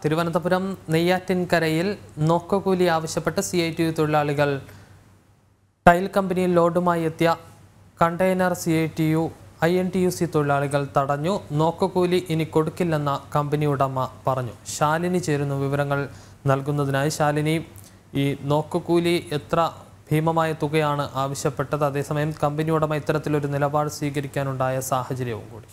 തിരുവനന്തപുരം നെയ്യാറ്റിൻകരയിൽ നോക്കകൂലി ആവശ്യപ്പെട്ട് സി ഐ ടി യു തൊഴിലാളികൾ ടൈൽ കമ്പനിയിൽ ലോഡുമായി എത്തിയ container C I T U I N T U C തൊഴിലാളികൾ തടഞ്ഞു നോക്കകൂലി ഇനി കൊടുക്കില്ലെന്ന കമ്പനി ഉടമ പറഞ്ഞു ശാലിനി ചേരുന്നു വിവരങ്ങൾ നൽകുന്നതിനായി ശാലിനി ഈ നോക്കകൂലി എത്ര ഭീമമായ തുകയാണ് ആവശ്യപ്പെട്ടത് അതേസമയം കമ്പനി ഉടമ ഇത്തരത്തിലൊരു നിലപാട് സ്വീകരിക്കാനുണ്ടായ സാഹചര്യവും കൂടി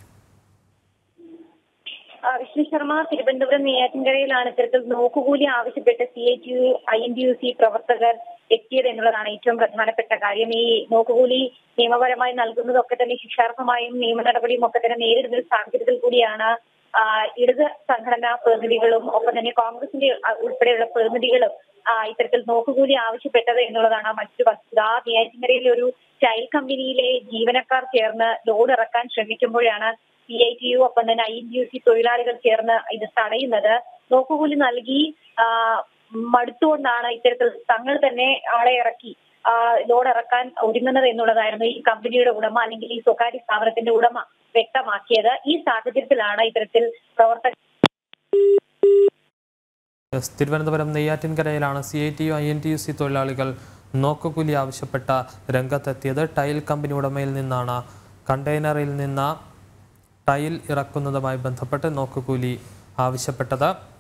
ആ, വിഷ്ണു ശർമ്മ തിരുവനന്തപുരം നെയ്യാറ്റിൻകരയിലാണ് ഇത്തരത്തിൽ നോക്കുകൂലി ആവശ്യപ്പെട്ട് C I T U I N T U C പ്രവർത്തകർ എത്തിയത് എന്നുള്ളതാണ് ഏറ്റവും പ്രധാനപ്പെട്ട കാര്യം ഈ നോക്കുകൂലി നിയമപരമായി നൽകുന്നതൊക്കെ തന്നെ ശിക്ഷാർഹമായും നിയമ നടപടിയും ഒക്കെ തന്നെ നേരിടുന്ന ഒരു സാഹചര്യത്തിൽ കൂടിയാണ് ആ, ഇടത് സംഘടനാ പ്രതിനിധികളും ഒപ്പം തന്നെ കോൺഗ്രസിന്റെ ആ, ഉൾപ്പെടെയുള്ള പ്രതിനിധികളും ആ, ഇത്തരത്തിൽ നോക്കുകൂലി ആവശ്യപ്പെട്ടത് എന്നുള്ളതാണ് മറ്റൊരു വസ്തുത നെയ്യാറ്റിൻകരയിലെ ഒരു ടൈൽ കമ്പനിയിലെ ജീവനക്കാർ ചേർന്ന് ലോഡ് ഇറക്കാൻ ശ്രമിക്കുമ്പോഴാണ് സി ഐ ടി യു ഒപ്പം തന്നെ ഐ യു സി തൊഴിലാളികൾ ചേർന്ന് ഇത് തടയുന്നത് നോക്കുകൂലി നൽകി ആ, മടുത്തുകൊണ്ടാണ് ഇത്തരത്തിൽ തങ്ങൾ തന്നെ ആളെ ഇറക്കി ആ, ലോഡ് ഇറക്കാൻ ഒരുങ്ങുന്നത് എന്നുള്ളതായിരുന്നു ഈ കമ്പനിയുടെ ഉടമ അല്ലെങ്കിൽ ഈ സ്വകാര്യ സ്ഥാപനത്തിന്റെ ഉടമ വ്യക്തമാക്കിയത് ഈ സാഹചര്യത്തിലാണ് ഇത്തരത്തിൽ പ്രവർത്തകർ എസ് തിരുവനന്തപുരം നെയ്യാറ്റിൻകരയിലാണ് C I T U I N T U C തൊഴിലാളികൾ നോക്കുകൂലി ആവശ്യപ്പെട്ട രംഗത്തെത്തിയത് ടൈൽ കമ്പനി ഉടമയിൽ നിന്നാണ് കണ്ടെയ്നറിൽ നിന്ന് ടൈൽ ഇറക്കുന്നതുമായി ബന്ധപ്പെട്ട് നോക്കുകൂലി ആവശ്യപ്പെട്ടത്